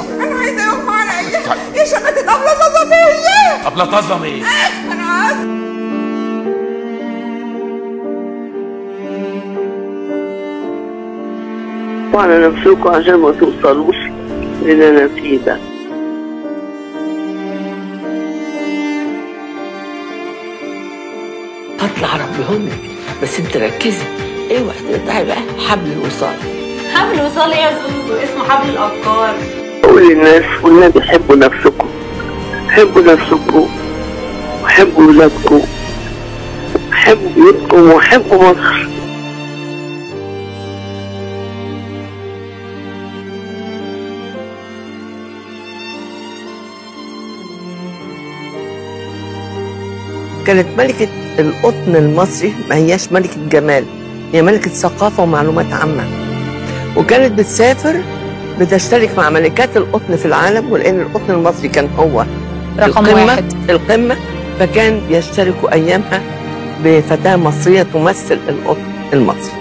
انا عايزه يغمى عليا يا شباب الابله طازه فيا ابله تظلم ايه انا اسف وعلى نفسكم عشان ما توصلوش للي انا فيه ده هطلع اربيهم لك بس انت ركزي اوعي تقطعي بقى حبل الوصال حبل وصال ايه يا زوزو اسمه حبل الافكار قول للناس والنبي حبوا نفسكم حبوا نفسكم وحبوا ولادكم حبوا بيوتكم وحبوا مصر كانت ملكة القطن المصري ما هياش ملكة جمال هي ملكة ثقافة ومعلومات عامة وكانت بتسافر بتشترك مع ملكات القطن في العالم ولأن القطن المصري كان هو رقم القمة واحد. القمة فكان بيشتركوا أيامها بفتاة مصرية تمثل القطن المصري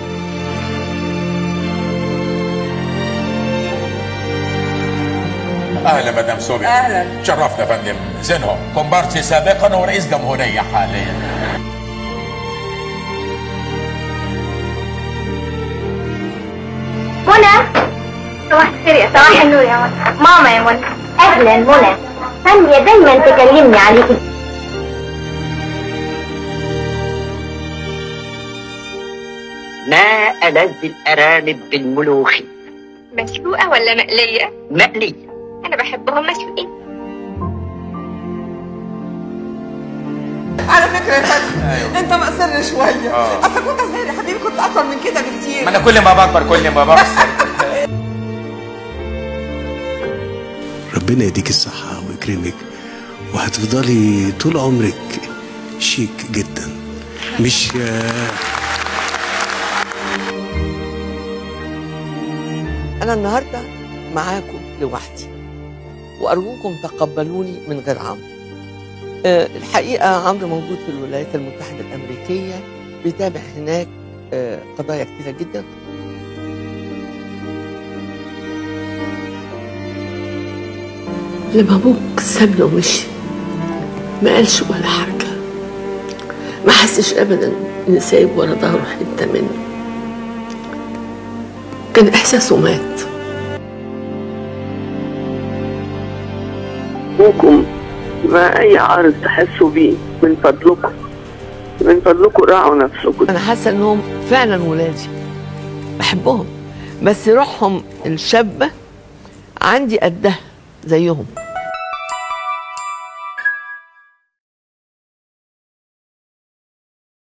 اهلا مدام سوريا اهلا شرفنا يا فندم زينهم كومبارسي سابقا ورئيس جمهوريه حاليا منى صباح الخير يا صباح النور يا منى ماما يا منى اهلا منى سامية دايما تكلمني عليكي ما ألذ الأرانب بالملوخي مسلوقة ولا مقلية؟ مقلي أنا بحبهم مسلوقين على فكره يا فندم انت مقصر شويه اصل كنت صغير يا حبيبي كنت اطول من كده بكتير ما انا كل ما بكبر كل ما بقصر ربنا يديك الصحة ويكرمك وهتفضلي طول عمرك شيك جدا مش أنا النهاردة معاكم لوحدي وأرجوكم تقبلوني من غير عمرو آه، الحقيقة عمرو موجود في الولايات المتحدة الأمريكية بيتابع هناك آه، قضايا كتيرة جدا لما أبوك سابني ومشي ما قالش ولا حاجة ما حسش أبدا إن سايب ورا ظهره حتة منه كان إحساسه مات أبوكم مع أي عرض تحسوا بيه من فضلكم من فضلكم راعوا نفسكم انا حاسه انهم فعلا ولادي بحبهم بس روحهم الشابه عندي قدها زيهم